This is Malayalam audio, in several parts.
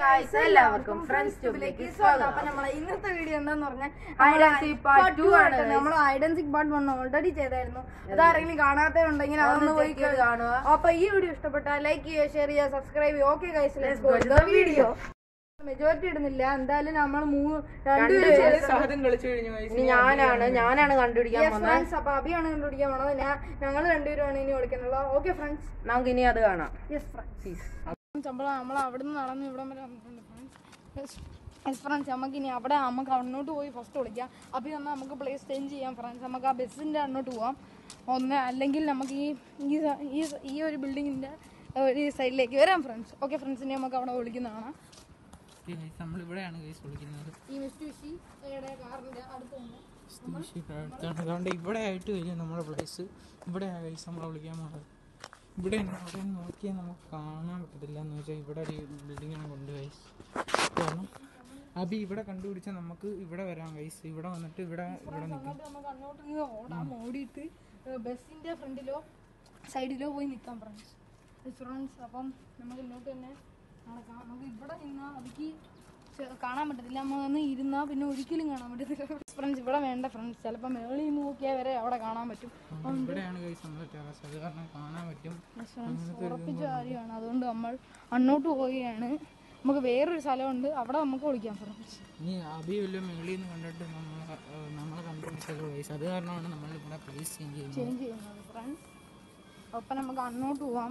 ഗായ്സ് എല്ലാവർക്കും ഫ്രണ്ട്സ് ട്യൂബിലേക്ക് സ്വാഗതം അപ്പൊ നമ്മളെ ഇന്നത്തെ വീഡിയോ എന്താന്ന് പറഞ്ഞാൽ Hide and seek part two ആണ് guys. നമ്മൾ ഐഡൻസിക് പാർട്ട് വൺ ഓൾറെഡി ചെയ്തായിരുന്നു അതാരെങ്കിലും കാണാത്ത ഉണ്ടെങ്കിൽ അതൊന്ന് പോയി check ചെയ്ത് കാണുക. അപ്പൊ ഈ വീഡിയോ ഇഷ്ടപ്പെട്ടാൽ ലൈക്ക് ചെയ്യുക ഷെയർ ചെയ്യുക സബ്സ്ക്രൈബ് ചെയ്യുക okay guys Let's go to the video. Majority ഇടുന്നില്ല എന്തായാലും നമ്മൾ മൂന്ന് രണ്ടുപേരും രണ്ടുപേരും സാധനം കളിച്ചു കഴിഞ്ഞു guys. ഇനി ഞാനാണ് ഞാനാണ് കണ്ടുപിടിക്കാൻ Yes, പോകുന്നത് friends. അപ്പൊ അഭിയാണ് കണ്ടുപിടിക്കാൻ പോണത് ഞാൻ ഞങ്ങൾ രണ്ടുപേരുമാണ് ഇനി വിളിക്കുന്നുള്ളത് ഓക്കെ ഫ്രണ്ട്സ് നമുക്ക് ഇനി അത് കാണാം യെസ് ഫ്രണ്ട്സ് നമ്മൾ നമ്മൾ അവിടെ നിന്ന് നടന്ന് ഇവിടം വരെ വന്നിട്ടുണ്ട് ഫ്രണ്ട്സ് യെസ് ഫ്രണ്ട്സ് നമുക്ക് ഇനി അവിടെ നമുക്ക് അങ്ങോട്ട് പോയി ഫസ്റ്റ് വിളിക്കാം അപ്പം എന്നാൽ നമുക്ക് പ്ലേസ് ചേഞ്ച് ചെയ്യാം ഫ്രണ്ട്സ് നമുക്ക് ആ ബസ്സിൻ്റെ അങ്ങോട്ട് പോവാം ഒന്ന് അല്ലെങ്കിൽ നമുക്ക് ഈ ഈ സ- ഈ സ- ഈ ഒരു ബിൽഡിങ്ങിൻ്റെ ഒരു സൈഡിലേക്ക് വരാം ഫ്രണ്ട്സ് ഓക്കെ ഫ്രണ്ട്സിനെ നമുക്ക് അവിടെ വിളിക്കുന്നതാണ് Okay, guys, നമ്മൾ ഇവിടെയാണ് ഗൈസ് വിളിക്കുന്നത് ഈ മിസ്റ്റു ഷി കാറിൻ്റെ അടുത്ത് തന്നെ അടുത്താണ് അതുകൊണ്ട് ഇവിടെ ആയിട്ട് വരും നമ്മുടെ പ്ലേസ് ഇവിടെയാണ് ഗൈസ് നമ്മളെ വിളിക്കാൻ പോകുന്നത് ഇവിടെ നിന്ന് അവിടെ നിന്ന് നോക്കിയാൽ നമുക്ക് കാണാൻ പറ്റത്തില്ല എന്ന് വെച്ചാൽ ഇവിടെ ഒരു ബിൽഡിങ്ങിനെ കൊണ്ട് ഗൈസ് കാരണം അബി ഇവിടെ കണ്ടുപിടിച്ചാൽ നമുക്ക് ഇവിടെ വരാം ഗൈസ് ഇവിടെ വന്നിട്ട് ഇവിടെ ഇവിടെ നിൽക്കാം അങ്ങോട്ട് നമുക്ക് അങ്ങോട്ട് ഇങ്ങ് ഓടാം ഓടിയിട്ട് ബസ്സിൻ്റെ ഫ്രണ്ടിലോ സൈഡിലോ പോയി നിൽക്കാം ഫ്രണ്ട്സ് ഫ്രണ്ട്സ് അപ്പം നമുക്ക് ഇങ്ങോട്ട് തന്നെ നടക്കാം നമുക്ക് ഇവിടെ നിന്നാൽ അതിക്ക് ചെ- കാണാൻ പറ്റത്തില്ല നമ്മൾ ഒന്ന് ഇരുന്നാൽ പിന്നെ ഒരിക്കലും കാണാൻ പറ്റത്തില്ല ഫ്രണ്ട്സ് ഇവിടെ വേണ്ട ഫ്രണ്ട്സ് ചിലപ്പോൾ മേളിൽ നിന്ന് നോക്കിയാൽ വരെ അവിടെ കാണാൻ പറ്റും ആ, ഇവിടെയാണ് ഗൈസ് നമ്മുടെ ടെറസ് അത് കാരണം കാണാൻ പറ്റും ഫ്രണ്ട്സ് ഉറപ്പിച്ച കാര്യമാണ് അതുകൊണ്ട് നമ്മൾ അങ്ങോട്ട് പോവുകയാണ് നമുക്ക് വേറൊരു സ്ഥലമുണ്ട് അവിടെ നമുക്ക് വിളിക്കാം ഫ്രണ്ട്സ് ഇനി അബി വല്ല മേളിൽ നിന്ന് കണ്ടിട്ട് നമ്മളെ ഏഹ്, നമ്മളെ കണ്ടുപിടിച്ചല്ലോ ഗൈസ് അത് കാരണമാണ് നമ്മൾ ഇവിടെ പ്ലേസ് ചേഞ്ച് ചെയ്യുന്നത് ചേഞ്ച് ചെയ്യുന്നത് ഫ്രണ്ട്സ് അപ്പം നമുക്ക് അങ്ങോട്ട് പോവാം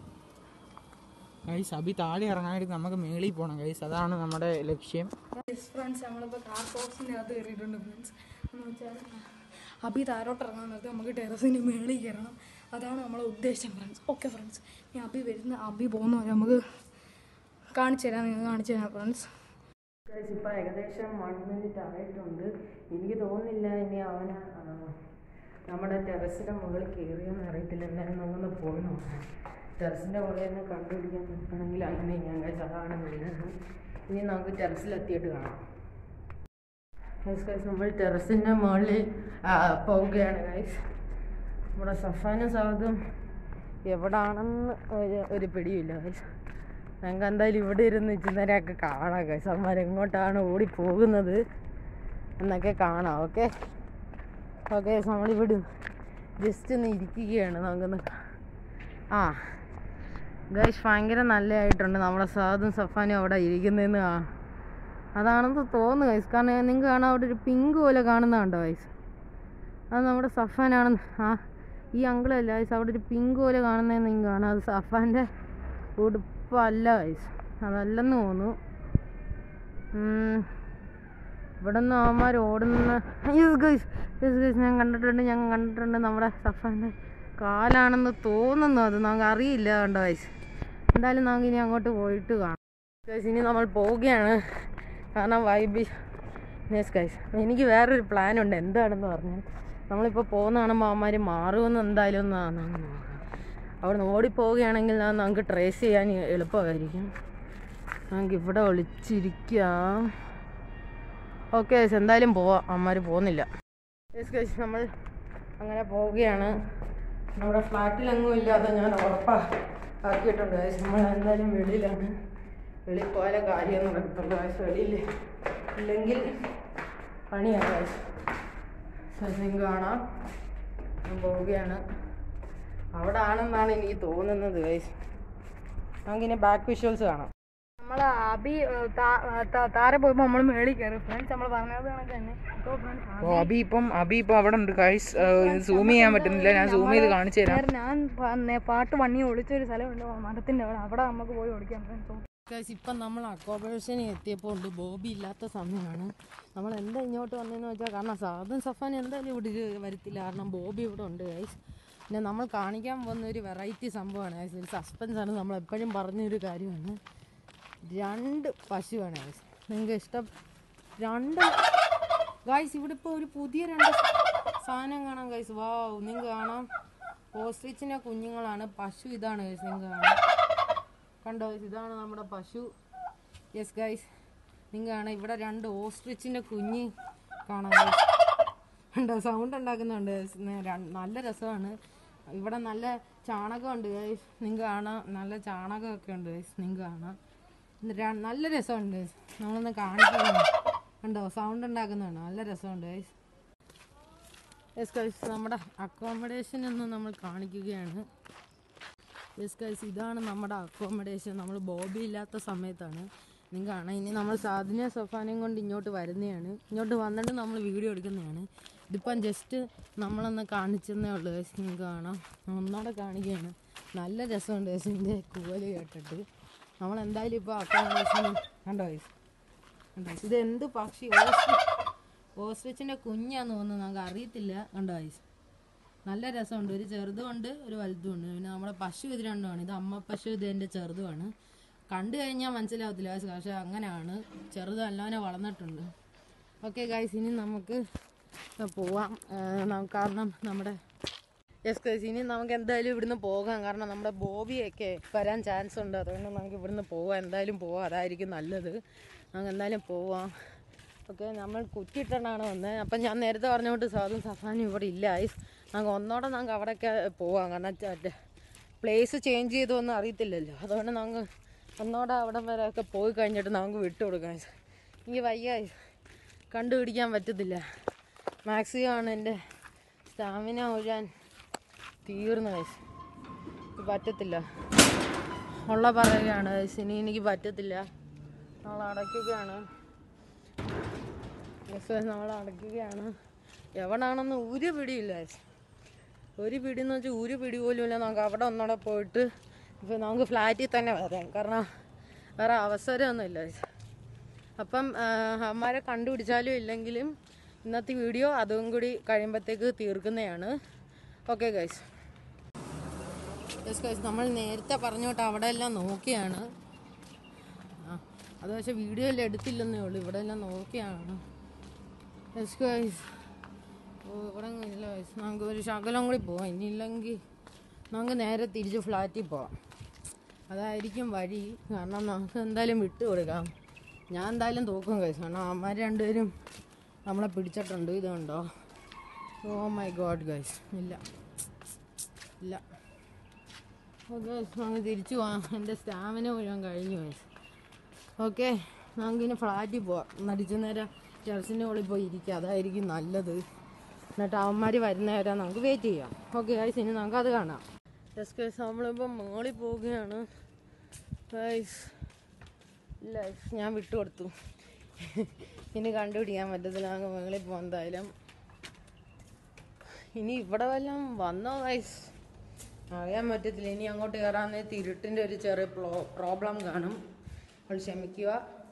ഗൈസ് അബി താഴെ ഇറങ്ങാനായിട്ട് നമുക്ക് മേളിൽ പോകണം ഗൈസ് അതാണ് നമ്മുടെ ലക്ഷ്യം ഫ്രണ്ട്സ് നമ്മളിപ്പോൾ കാർ ബോക്സിൻ്റെ അകത്ത് കയറിയിട്ടുണ്ട് ഫ്രണ്ട്സ് എന്ന് വെച്ചാൽ അഭി താരോട്ട് ഇറങ്ങാൻ നേരത്തെ നമുക്ക് ടെറസിൻ്റെ മേളിൽ കയറണം അതാണ് നമ്മളെ ഉദ്ദേശം ഫ്രണ്ട്സ് ഓക്കെ ഫ്രണ്ട്സ് ഇനി അഭി വരുന്ന അഭി പോകുന്ന വരെ നമുക്ക് കാണിച്ചു തരാം നിങ്ങൾ കാണിച്ചു തരാം ഫ്രണ്ട്സ് ഗൈസ് ഇപ്പൊ ഏകദേശം വൺ മിനിറ്റ് ആയിട്ടുണ്ട് എനിക്ക് തോന്നുന്നില്ല ഇനി അവന് ആ, നമ്മുടെ ടെറസിന്റെ മുകളിൽ കയറിയെന്ന് അറിയത്തില്ല എന്തായാലും നമുക്കൊന്ന് പോയി നോക്കാം ടെറസിന്റെ മുകളിൽ നിന്ന് കണ്ടുപിടിക്കാൻ നിൽക്കണമെങ്കിൽ അങ്ങനെ ഞാൻ ഗൈസ് അതാണ് വരുന്നത് ഇനി നമുക്ക് ടെറസിലെത്തിയിട്ട് കാണാം ഗൈസ് ഗൈസ് നമ്മൾ ടെറസിന്റെ മുകളിൽ ആ, പോവുകയാണ് ഗൈസ് നമ്മുടെ സഫാനും സൗദും എവിടാണെന്ന് ഒരു ഒരു പിടിയില്ല ഗൈസ് ഞങ്ങൾക്ക് എന്തായാലും ഇവിടെ ഇരുന്ന് ഇച്ചിന്നേരമൊക്കെ കാണാം ഗൈസ് അമ്മമാർ എങ്ങോട്ടാണ് ഓടി പോകുന്നത് എന്നൊക്കെ കാണാം ഓക്കെ ഓക്കെ നമ്മളിവിടെ ജസ്റ്റ് ഒന്ന് ഇരിക്കുകയാണ് നമുക്കൊന്ന് കാ- ആ ഗൈസ് ഭയങ്കര നല്ലതായിട്ടുണ്ട് നമ്മുടെ സാദും സഫാനും അവിടെ ഇരിക്കുന്നതെന്ന് കാ അതാണെന്ന് തോന്നുന്നു ഗൈസ് കാരണം നിങ്ങൾക്ക് കാണാം അവിടെ ഒരു പിങ്ക് പോലെ കാണുന്ന കണ്ടോ ഗൈസ് അത് നമ്മുടെ സഫാനാണെന്ന് ആ ഈ അങ്കിളല്ല ഗൈസ് അവിടെ ഒരു പിങ്ക് പോലെ കാണുന്നതെന്ന് നിങ്ങൾക്ക് കാണാം അത് സഫാൻ്റെ ഉടുപ്പല്ല ഗൈസ് അതല്ലെന്ന് തോന്നുന്നു ഉം. ഇവിടെ നിന്ന് അവന്മാർ ഓടുന്ന യെസ് ഗൈസ് യെസ് ഗൈസ് ഞാൻ കണ്ടിട്ടുണ്ട് ഞാൻ കണ്ടിട്ടുണ്ട് നമ്മുടെ സഫാൻ്റെ കാലാണെന്ന് തോന്നുന്നു അത് നമുക്ക് അറിയില്ല കണ്ടോ ഗൈസ് എന്തായാലും നമുക്ക് ഇനി അങ്ങോട്ട് പോയിട്ട് കാണാം ഗൈസ് ഇനി നമ്മൾ പോവുകയാണ് കാരണം വൈബി യെസ് ഗൈസ് എനിക്ക് വേറൊരു പ്ലാൻ ഉണ്ട് എന്താണെന്ന് പറഞ്ഞാൽ നമ്മളിപ്പോൾ പോകുന്ന കാണുമ്പോൾ അവന്മാർ മാറുമെന്ന് എന്തായാലും ഒന്ന് നമുക്ക് നോക്കാം അവിടെ നിന്ന് ഓടിപ്പോവുകയാണെങ്കിൽ അത് നമുക്ക് ട്രേസ് ചെയ്യാൻ എളുപ്പമായിരിക്കും നമുക്ക് ഇവിടെ ഒളിച്ചിരിക്കാം ഓക്കെ ഗൈസ് എന്തായാലും പോവാം അമ്മമാർ പോകുന്നില്ല യെസ് ഗൈസ് നമ്മൾ അങ്ങനെ പോവുകയാണ് നമ്മുടെ ഫ്ലാറ്റിലെങ്ങും ഇല്ലാതെ ഞാൻ ഉറപ്പാ ആക്കിയിട്ടുണ്ട് ഗൈസ് നമ്മൾ എന്തായാലും വെളിയിലാണ് വെളിയിൽ പോയാലേ കാര്യം നടക്കത്തുള്ളൂ ഗൈസ് വെളിയിൽ ഇല്ലെങ്കിൽ പണിയാണ് ഗൈസ് നിങ്ങൾക്ക് കാണാം ഞാൻ പോവുകയാണ് അവിടെ ആണെന്നാണ് എനിക്ക് തോന്നുന്നത് ഗൈസ് നമുക്കിനി ബാക്ക് വിഷ്വൽസ് കാണാം നമ്മൾ അഭി ഏഹ്, താ- ഏഹ്, താ- താരെ പോയപ്പോൾ നമ്മൾ മേളിൽ കയറി ഫ്രണ്ട്സ് നമ്മൾ പറഞ്ഞത് കണക്ക് തന്നെ അപ്പോൾ ഫ്രണ്ട്സ് അപ്പോൾ അബി ഇപ്പം അബി ഇപ്പം അവിടെ ഉണ്ട് ഗൈസ് സൂം ചെയ്യാൻ പറ്റുന്നില്ല ഞാൻ സൂം ചെയ്ത് കാണിച്ചു തരാം നേരെ ഞാൻ പ- നേ- പാട്ട് പണി ഒളിച്ചൊരു സ്ഥലമുണ്ട് മരത്തിൻ്റെ അവിടെ അവിടെ നമുക്ക് പോയി ഒളിക്കാം ഫ്രണ്ട്സ് ഗൈസ് ഇപ്പം നമ്മൾ അക്കോമഡേഷനിൽ എത്തിയപ്പോൾ ഉണ്ട് ബോബി ഇല്ലാത്ത സമയമാണ് നമ്മൾ എന്താ ഇങ്ങോട്ട് വന്നതെന്ന് വെച്ചാൽ കാരണം സാധൻ സഫാൻ എന്തായാലും ഇവിടെ ഇരു- വരത്തില്ല കാരണം ബോബി ഇവിടെ ഉണ്ട് ഗൈസ് പിന്നെ നമ്മൾ കാണിക്കാൻ പോകുന്ന ഒരു വെറൈറ്റി സംഭവമാണ് ഗൈസ് ഒരു സസ്പെൻസ് ആണ് നമ്മൾ എപ്പോഴും പറഞ്ഞൊരു കാര്യമാണ് രണ്ട് പശുവാണ് ഗൈസ് നിങ്ങൾക്ക് ഇഷ്ടം രണ്ട് ഗൈസ് ഇവിടെ ഇപ്പോൾ ഒരു പുതിയ രണ്ട് സാധനം കാണാം ഗൈസ് വാ നിങ്ങൾക്ക് കാണാം ഓസ്ട്രിച്ചിൻ്റെ കുഞ്ഞുങ്ങളാണ് പശു ഇതാണ് ഗൈസ് നിങ്ങൾക്ക് കാണാം കണ്ടോ guys? ഇതാണ് നമ്മുടെ പശു യെസ് ഗൈസ് നിങ്ങൾ കാണാം ഇവിടെ രണ്ട് ഓസ്ട്രിച്ചിൻ്റെ കുഞ്ഞ് കാണാം guys. കണ്ടോ സൗണ്ട് ഉണ്ടാക്കുന്നുണ്ട് guys. ന- ര- നല്ല രസമാണ് ഇവിടെ നല്ല ചാണകമുണ്ട് ഗൈസ് നിങ്ങൾക്ക് കാണാം നല്ല ചാണകമൊക്കെ ഉണ്ട് ഗൈസ് നിങ്ങൾക്ക് കാണാം ര- നല്ല രസമുണ്ട് നമ്മളൊന്ന് കാണിക്കുന്നു കണ്ടോ സൗണ്ട് ഉണ്ടാക്കുന്നതാണ് നല്ല രസമുണ്ട് ഗൈസ് യെസ് ഗൈസ് നമ്മുടെ അക്കോമഡേഷൻ എന്ന് നമ്മൾ കാണിക്കുകയാണ് യെസ് ഗൈസ് ഇതാണ് നമ്മുടെ അക്കോമഡേഷൻ നമ്മൾ ബോബി ഇല്ലാത്ത സമയത്താണ് നിങ്ങൾക്ക് കാണാം ഇനി നമ്മൾ സാധന സൊഫാനയും കൊണ്ട് ഇങ്ങോട്ട് വരുന്നതാണ് ഇങ്ങോട്ട് വന്നിട്ട് നമ്മൾ വീഡിയോ എടുക്കുന്നതാണ് ഇതിപ്പം ജസ്റ്റ് നമ്മളൊന്ന് കാണിച്ചെന്നേ ഉള്ളൂ ഗൈസ് നിങ്ങൾക്ക് കാണാം ഒന്നോടെ കാണിക്കുകയാണ് നല്ല രസമുണ്ട് ഗൈസ് ഇതിൻ്റെ കൂവല് കേട്ടിട്ട് നമ്മൾ എന്തായാലും ഇപ്പോൾ അക്കോമഡേഷൻ കണ്ടോ ഗൈസ് കണ്ടോ guys? ഇത് എന്ത് പക്ഷി ഓസ്ട്രിച്ച് ഓസ്ട്രിച്ചിൻ്റെ കുഞ്ഞാന്ന് തോന്നുന്നു നമുക്ക് അറിയത്തില്ല കണ്ടോ ഗൈസ് നല്ല രസമുണ്ട് ഒരു ചെറുതുമുണ്ട് ഒരു വലുതുമുണ്ട് പിന്നെ നമ്മുടെ പശു ഇത് രണ്ടുമാണ് ഇത് അമ്മ പശു ഇത് എൻ്റെ ചെറുതുമാണ് കണ്ടു കഴിഞ്ഞാൽ മനസ്സിലാവത്തില്ല guys. പക്ഷെ അങ്ങനെയാണ് ചെറുത് നല്ലവനെ വളർന്നിട്ടുണ്ട് ഓക്കെ ഗൈസ് ഇനി നമുക്ക് പോവാം ഏർ നമുക്ക് കാരണം നമ്മുടെ യെസ് ഗൈസ് ഇനി നമുക്ക് എന്തായാലും ഇവിടുന്ന് പോകാം കാരണം നമ്മുടെ ബോബിയൊക്കെ വരാൻ ചാൻസ് ഉണ്ട് അതുകൊണ്ട് നമുക്ക് ഇവിടുന്ന് പോവാം എന്തായാലും പോവാം അതായിരിക്കും നല്ലത് നമുക്ക് എന്തായാലും പോവാം ഓക്കെ നമ്മൾ കുറ്റിയിട്ടാണ് വന്നത് അപ്പം ഞാൻ നേരത്തെ പറഞ്ഞുകൊണ്ട് സാധും സഫാനും ഇവിടെ ഇല്ല ഐസ് നമുക്ക് ഒന്നോടെ നമുക്ക് അവിടെയൊക്കെ പോവാം കാരണം പ്ലേസ് ചേഞ്ച് ചെയ്തോന്നും അറിയത്തില്ലല്ലോ അതുകൊണ്ട് നമുക്ക് ഒന്നോടെ അവിടെ വരെയൊക്കെ പോയി കഴിഞ്ഞിട്ട് നമുക്ക് വിട്ടു കൊടുക്കാം guys. എനിക്ക് വയ്യ guys. കണ്ടുപിടിക്കാൻ പറ്റത്തില്ല മാക്സിമം ആണ് എൻ്റെ സ്റ്റാമിന ഒഴിയാൻ തീർന്നു guys. ഇത് പറ്റത്തില്ല ഉള്ള പറയുകയാണ് guys. ഇനി എനിക്ക് പറ്റത്തില്ല നമ്മൾ അടയ്ക്കുകയാണ് യെസ് നമ്മൾ അടയ്ക്കുകയാണ് എവിടാണെന്ന് ഒരു പിടിയില്ല guys. ഒരു പിടി എന്ന് വെച്ചാൽ ഒരു പിടി പോലും ഇല്ല നമുക്ക് അവിടെ ഒന്നുകൂടെ പോയിട്ട് ഇപ്പം നമുക്ക് ഫ്ലാറ്റിൽ തന്നെ വരാം കാരണം വേറെ അവസരമൊന്നുമില്ല guys. അപ്പം അമ്മമാരെ കണ്ടുപിടിച്ചാലും ഇല്ലെങ്കിലും ഇന്നത്തെ വീഡിയോ അതും കൂടി കഴിയുമ്പോഴത്തേക്ക് തീർക്കുന്നതാണ് ഓക്കെ ഗൈസ് യെസ് ഗൈസ് നമ്മൾ നേരത്തെ പറഞ്ഞോട്ട് അവിടെ എല്ലാം നോക്കിയാണ് ആ അത് പക്ഷെ വീഡിയോയിൽ എടുത്തില്ലെന്നേ ഉള്ളൂ ഇവിടെ എല്ലാം നോക്കിയാണ് യെസ് ഗൈസ് ഓ ഇവിടെ ഒന്നും ഇല്ല ഗൈസ് നമുക്ക് ഒരു ശകലം കൂടി പോവാം ഇനിയില്ലെങ്കിൽ നമുക്ക് നേരെ തിരിച്ച് ഫ്ലാറ്റിൽ പോവാം അതായിരിക്കും വഴി കാരണം നമുക്ക് എന്തായാലും വിട്ടു കൊടുക്കാം ഞാൻ എന്തായാലും തോക്കും കൈസ് കാരണം അമ്മമാർ രണ്ടുപേരും നമ്മളെ പിടിച്ചിട്ടുണ്ട് ഇത് കണ്ടോ ഓ മൈ ഗോഡ് ഗൈസ് ഇല്ല ഇല്ല ഓക്കെ നമുക്ക് തിരിച്ചു പോവാം എൻ്റെ സ്റ്റാമിന മുഴുവൻ കഴിഞ്ഞു ഗൈസ് ഓക്കെ നമുക്കിനി ഫ്ലാറ്റിൽ പോവാം നടിച്ച നേരം ടെറസിൻ്റെ മുകളിൽ പോയി ഇരിക്കുക അതായിരിക്കും നല്ലത് എന്നിട്ട് അവന്മാർ വരുന്നവരെ നമുക്ക് വെയിറ്റ് ചെയ്യാം ഓക്കെ ഗൈസ് ഇനി നമുക്ക് അത് കാണാം യെസ് ഗൈസ് നമ്മളിപ്പോൾ മുകളിൽ പോവുകയാണ് ഗൈസ് ഇല്ല guys, ഞാൻ വിട്ടുകൊടുത്തു ഇനി കണ്ടുപിടിക്കാൻ പറ്റത്തില്ല നമുക്ക് മുകളിൽ പോകാം എന്തായാലും ഇനി ഇവിടെ വല്ലതും വന്നോ ഗൈസ് അറിയാൻ പറ്റത്തില്ല ഇനി അങ്ങോട്ട് കയറാൻ നേരത്ത് ഇരുട്ടിൻ്റെ ഒരു ചെറിയ പ്രോബ്ലം കാണും അപ്പോൾ ക്ഷമിക്കുക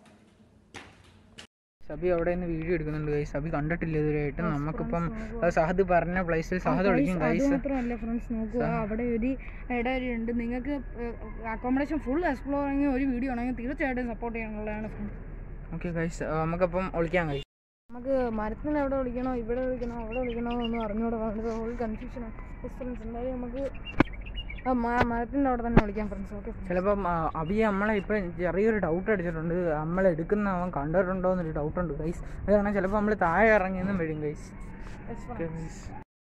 സബി അവിടെ നിന്ന് വീഡിയോ എടുക്കുന്നുണ്ട് ഗൈസ് സബി കണ്ടിട്ടില്ല ഇതുവരെയായിട്ടും നമുക്കിപ്പം അത് സഹദ് പറഞ്ഞ പ്ലേസിൽ സഹദ് വിളിക്കും അത് ഗൈസ് മാത്രമല്ല ഫ്രണ്ട്സ് നോക്കുക അവിടെ ഒരു ഇടവരി ഉണ്ട് നിങ്ങൾക്ക് അക്കോമഡേഷൻ ഫുൾ എക്സ്പ്ലോർ ആണെങ്കിൽ ഒരു വീഡിയോ ആണെങ്കിൽ തീർച്ചയായിട്ടും സപ്പോർട്ട് ചെയ്യാനുള്ളതാണ് ഫ്രണ്ട്സ് ഓക്കെ ഗൈസ് നമുക്കപ്പം വിളിക്കാം ഗൈസ് നമുക്ക് മരത്തിന് എവിടെ വിളിക്കണോ ഇവിടെ വിളിക്കണോ അവിടെ വിളിക്കണോ എന്നൊന്നും അറിഞ്ഞൂടെ പറഞ്ഞത് ഹോൾ കൺഫ്യൂഷനാണ് ഫ്രണ്ട്സ് എന്തായാലും നമുക്ക് ആ മ- മരത്തിൻ്റെ അവിടെ തന്നെ വിളിക്കാം ഫ്രണ്ട്സ് ഓക്കെ ചിലപ്പം ആ, അബി നമ്മളെ ഇപ്പം ചെറിയൊരു ഡൗട്ട് അടിച്ചിട്ടുണ്ട് നമ്മൾ എടുക്കുന്ന അവൻ കണ്ടിട്ടുണ്ടോ എന്നൊരു ഡൗട്ട് ഉണ്ട് ഗൈസ് അത് കാരണം ചിലപ്പോൾ നമ്മൾ താഴെ ഇറങ്ങിയെന്നും വരും ഗൈസ് ഓക്കെ ഗൈസ്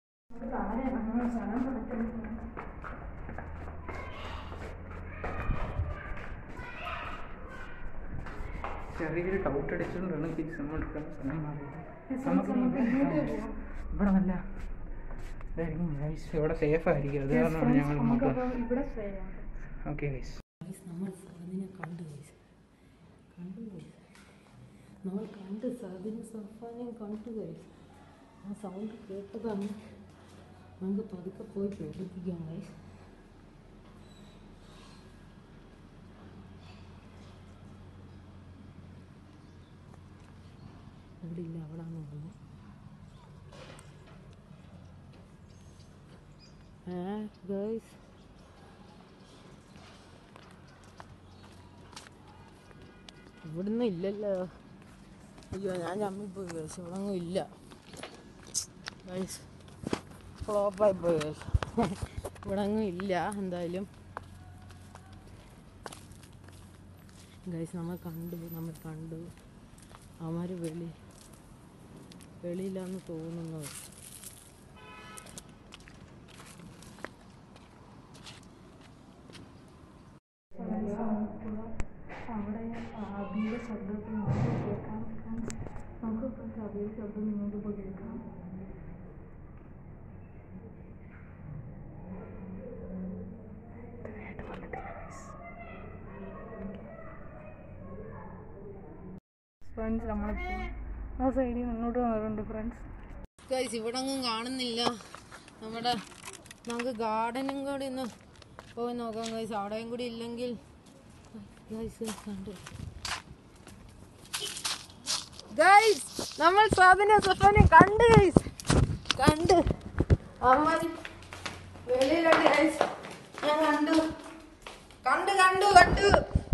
ചെറിയൊരു ഡൗട്ട് അടിച്ചുകൊണ്ടാണ് ഗൈസ് നമ്മൾ എടുക്കാൻ സമയം മാറിയത് നമുക്ക് ഇവിടെ നല്ല ഇതായിരിക്കും ഗൈസ് ഇവിടെ സേഫ് ആയിരിക്കും അത് കാരണമാണ് ഞങ്ങൾ നോക്കുക ഇവിടെ സ്റ്റേ ചെയ്യാം ഓക്കെ ഗൈസ് നമ്മൾ സാധിനെ കണ്ടു ഗൈസ് കണ്ടു ഗൈസ് നമ്മൾ കണ്ട് സാധിനെ സഫാനെയും കണ്ടു ഗൈസ് ആ സൗണ്ട് കേട്ടതാണ് നമുക്ക് പതുക്കെ പോയി പേടിപ്പിക്കാം ഗൈസ് ഇവിടെ ഇല്ല അവിടെ തോന്നുന്നു ഏ ഗൈസ് ഇവിടുന്ന് ഇല്ലല്ലോ അയ്യോ ഞാൻ ചമ്മിപ്പോയി ഗൈസ് ഇവിടെ ഒന്നും ഇല്ല ഗൈസ് ഫ്ലോപ്പായി പോയി ഗൈസ് ഇവിടെ ഒന്നും ഇല്ല എന്തായാലും ഗൈസ് നമ്മൾ കണ്ടു നമ്മൾ കണ്ടു അവന്മാർ വെളി വെളിയിലാന്ന് തോന്നുന്നത് അവിടെ അബിയുടെ ശബ്ദമൊക്കെ നിങ്ങൾക്ക് കേൾക്കാം ഫ്രണ്ട്സ് നമുക്ക് ഫ്രണ്ട്സ് അബിയുടെ ശബ്ദം നിങ്ങൾക്ക് ഇപ്പോൾ കേൾക്കാം ഫ്രണ്ട്സ് നമ്മളിപ്പോൾ ആ സൈഡിൽ മുന്നോട്ട് വന്നിട്ടുണ്ട് ഫ്രണ്ട്സ് ഗൈസ് ഇവിടെ ഒന്നും കാണുന്നില്ല നമ്മുടെ നമുക്ക് ഗാർഡനും കൂടി ഒന്ന് പോയി നോക്കാം ഗൈസ് അവിടെയും കൂടി ഇല്ലെങ്കിൽ ഗൈസ് കണ്ടു ഗൈസ് നമ്മൾ സ്വാതിനെ സഫാനെ കണ്ട് ഗൈസ് കണ്ട് അവൻ വെളിയിലുണ്ട് ഗൈസ് ഞാൻ കണ്ടു കണ്ടു കണ്ടു കണ്ടു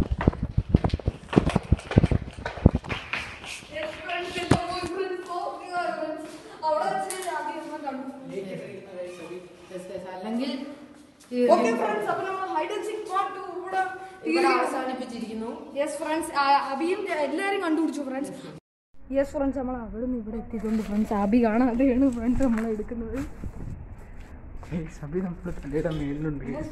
അല്ലെങ്കിൽ ഓക്കെ ഫ്രണ്ട്സ് അപ്പോൾ നമ്മൾ ഹൈഡ് ആൻഡ് സീക്ക് പാർട്ട് 2 ഇവിടെ ഇവിടെ അവസാനിപ്പിച്ചിരിക്കുന്നു യെസ് ഫ്രണ്ട്സ് അബിയും എല്ലാവരും കണ്ടുപിടിച്ചു ഫ്രണ്ട്സ് യെസ് ഫ്രണ്ട്സ് നമ്മൾ അവിടെ നിന്ന് ഇവിടെ എത്തിയിട്ടുണ്ട് ഫ്രണ്ട്സ് അബി കാണാതെയാണ് ഫ്രണ്ട്സ് നമ്മൾ എടുക്കുന്നത് സഭി നമ്മൾ തലയുടെ മേലിലുണ്ട് guys.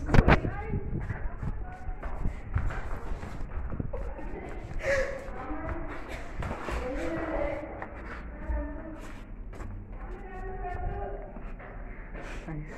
Guys,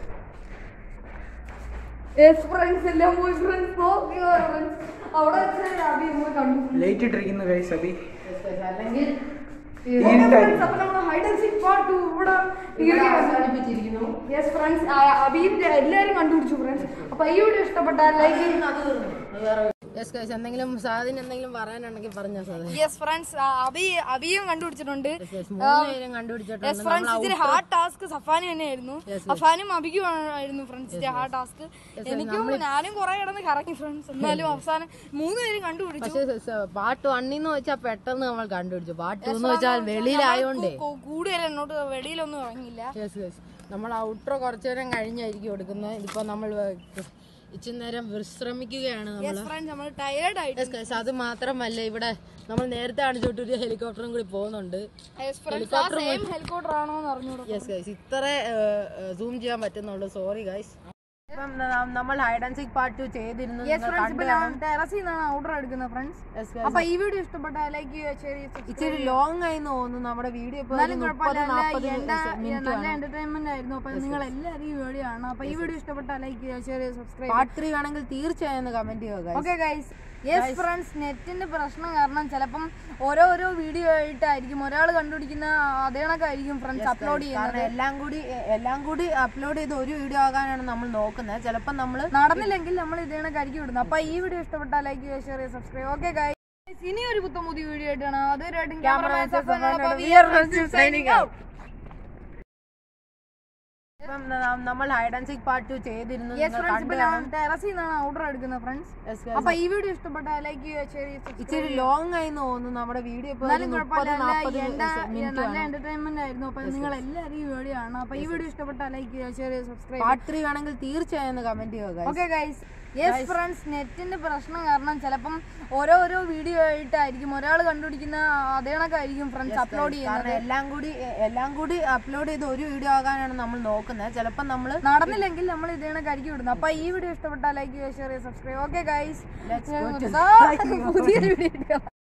യെസ് ഫ്രണ്ട്സ് എല്ലാം പോയി ഫ്രണ്ട്സ് നോക്കുക ഫ്രണ്ട്സ് അവിടെ വെച്ച് അബി നമ്മൾ കണ്ടു ലൈറ്റ് ഇട്ടിരിക്കുന്നു ഗൈസ് അഭി അല്ലെങ്കിൽ ഫ്രണ്ട്സ് അപ്പോൾ നമ്മൾ ഹൈഡ് ആൻഡ് സീക്ക് പാർട്ട് 2 ഇവിടെ ഇവിടെ അവസാനിപ്പിച്ചിരിക്കുന്നു യെസ് ഫ്രണ്ട്സ് അബിയും എല്ലാവരും കണ്ടുപിടിച്ചു ഫ്രണ്ട്സ് അപ്പോൾ ഈ വീഡിയോ ഇഷ്ടപ്പെട്ടാൽ ലൈക്ക് യെസ് ഗൈസ് എന്തെങ്കിലും സാധനം എന്തെങ്കിലും പറയാനുണ്ടെങ്കിൽ പറഞ്ഞോ സാധനം യെസ് ഫ്രണ്ട്സ് അബി അബിയും കണ്ടുപിടിച്ചിട്ടുണ്ട് മൂന്നുപേരും കണ്ടുപിടിച്ചിട്ടുണ്ട് യെസ് ഫ്രണ്ട്സ് ഇതിൽ ഹാർഡ് ടാസ്ക് സഫാനി തന്നെയായിരുന്നു അഫാനും അബിക്കും ആയിരുന്നു ഫ്രണ്ട്സ് ഹാർഡ് ടാസ്ക് എനിക്കും ഞാനും കുറെ കിടന്ന് കറങ്ങി ഫ്രണ്ട്സ് എന്നാലും അവസാനം മൂന്ന് പേരും കണ്ടുപിടിച്ചു പക്ഷേ പാർട്ട് വണ്ണിന്ന് വെച്ചാൽ പെട്ടെന്ന് നമ്മൾ കണ്ടുപിടിച്ചു പാർട്ട് ടു എന്ന് വെച്ചാൽ വെളിയിലായോണ്ടേ കൂ- കൂടുതൽ എന്നോട്ട് വെളിയിലൊന്നും ഇറങ്ങില്ല യെസ് യെസ് നമ്മൾ ഔട്ട്രോ കുറച്ചു നേരം കഴിഞ്ഞായിരിക്കും എടുക്കുന്നത് ഇതിപ്പോ നമ്മൾ ഇച്ചിരി നേരം വിശ്രമിക്കുകയാണ് നമ്മൾ യെസ് ഫ്രണ്ട്സ് നമ്മൾ ടയേർഡ് ആയിട്ട് യെസ് ഗൈസ് അത് മാത്രമല്ല ഇവിടെ നമ്മൾ നേരത്തെ കാണിച്ചിട്ട് ഒരു ഹെലികോപ്റ്ററും കൂടി പോകുന്നുണ്ട് യെസ് ഫ്രണ്ട്സ് ആ സെയിം ഹെലികോപ്റ്റർ ആണോ എന്ന് അറിഞ്ഞൂടാ യെസ് ഗൈസ് ഇത്ര സൂം ചെയ്യാൻ പറ്റുന്നുള്ളൂ സോറി ഗൈസ് നമ്മൾ hide and seek part two ചെയ്തിരുന്നു യെസ് ഫ്രണ്ട്സ് ഇപ്പൊ ഞാൻ ടെറസിൽ നിന്നാണ് ഓർഡർ എടുക്കുന്നത് ഫ്രണ്ട്സ് Yes, അപ്പൊ ഈ വീഡിയോ ഇഷ്ടപ്പെട്ടാൽ ലൈക്ക് ചെയ്യുക ചെറിയ ഇച്ചിരി ലോങ് ആയി തോന്നുന്നു നമ്മുടെ വീഡിയോ ഇപ്പൊ എന്നാലും മുപ്പത് കുഴപ്പമില്ല നാൽപ്പത് നല്ല നല്ല എന്റർടൈൻമെന്റ് ആയിരുന്നു അപ്പൊ നിങ്ങൾ എല്ലാവരും ഈ വീഡിയോ ആണ് അപ്പൊ ഈ വീഡിയോ ഇഷ്ടപ്പെട്ടാൽ ലൈക്ക് ചെയ്യുക ചെറിയ സബ്സ്ക്രൈബ് പാർട്ട് ത്രീ ആണെങ്കിൽ തീർച്ചയായും ഒന്ന് കമന്റ് ചെയ്യുക guys. Okay guys yes friends നെറ്റിന്റെ പ്രശ്നം കാരണം ചിലപ്പം ഓരോരോ വീഡിയോ ആയിട്ടായിരിക്കും ഒരാൾ കണ്ടുപിടിക്കുന്ന അതേ കണക്കായിരിക്കും ഫ്രണ്ട്സ് അപ്ലോഡ് ചെയ്യുന്നത് കാരണം എല്ലാം കൂടി എല്ലാം കൂടി അപ്ലോഡ് ചെയ്ത് ഒരു വീഡിയോ ആകാനാണ് നമ്മൾ നോക്കുന്നത് ചിലപ്പോൾ നമ്മൾ നടന്നില്ലെങ്കിൽ നമ്മൾ ഇതേ കണക്കായിരിക്കും വിടുന്നത് അപ്പൊ ഈ വീഡിയോ ഇഷ്ടപ്പെട്ടാൽ ലൈക്ക് ചെയ്യുക ഷെയർ ചെയ്യുക സബ്സ്ക്രൈബ് ഓക്കെ ഗൈസ് ഇനി ഒരു പുത്തൻ പുതിയ വീഡിയോ ആയിട്ടാണ് അതുവരെയായിട്ടും നമ്മൾ hide and seek part two ചെയ്തിരുന്നു യെസ് നിങ്ങൾ ഫ്രണ്ട്സ് ഇപ്പൊ കണ്ടു ഞാൻ ടെറസിൽ നിന്നാണ് ഓർഡർ എടുക്കുന്നത് ഫ്രണ്ട്സ് Yes, guys. അപ്പൊ ഈ വീഡിയോ ഇഷ്ടപ്പെട്ടാൽ ലൈക്ക് ചെയ്യുക ഷെയർ ചെയ്യുക ഇച്ചിരി ലോങ് ആയി തോന്നുന്നു നമ്മുടെ വീഡിയോ ഇപ്പൊ എന്നാലും മുപ്പത് കുഴപ്പമില്ല നാൽപ്പത് നല്ല നല്ല എന്റർടൈൻമെന്റ് ആയിരുന്നു അപ്പൊ നിങ്ങൾ എല്ലാവരും ഈ വീഡിയോ ആണ് അപ്പൊ ഈ വീഡിയോ ഇഷ്ടപ്പെട്ടാൽ ലൈക്ക് ചെയ്യുക ഷെയർ ചെയ്യുക സബ്സ്ക്രൈബ് പാർട്ട് ത്രീ ആണെങ്കിൽ തീർച്ചയായും ഒന്ന് കമന്റ് ചെയ്യുക guys. Okay guys yes friends നെറ്റിന്റെ പ്രശ്നം കാരണം ചിലപ്പം ഓരോരോ വീഡിയോ ആയിട്ടായിരിക്കും ഒരാൾ കണ്ടുപിടിക്കുന്ന അതേ കണക്കായിരിക്കും ഫ്രണ്ട്സ് അപ്ലോഡ് ചെയ്യുന്നത് കാരണം എല്ലാം കൂടി എല്ലാം കൂടി അപ്ലോഡ് ചെയ്ത് ഒരു വീഡിയോ ആകാനാണ് നമ്മൾ നോക്കുന്നത് ചിലപ്പോൾ നമ്മൾ നടന്നില്ലെങ്കിൽ നമ്മൾ ഇതേ കണക്കായിരിക്കും വിടുന്നത് അപ്പൊ ഈ വീഡിയോ ഇഷ്ടപ്പെട്ടാൽ ലൈക്ക് ചെയ്യുക ഷെയർ ചെയ്യുക സബ്സ്ക്രൈബ് ഓക്കെ ഗൈസ് പുതിയൊരു വീഡിയോ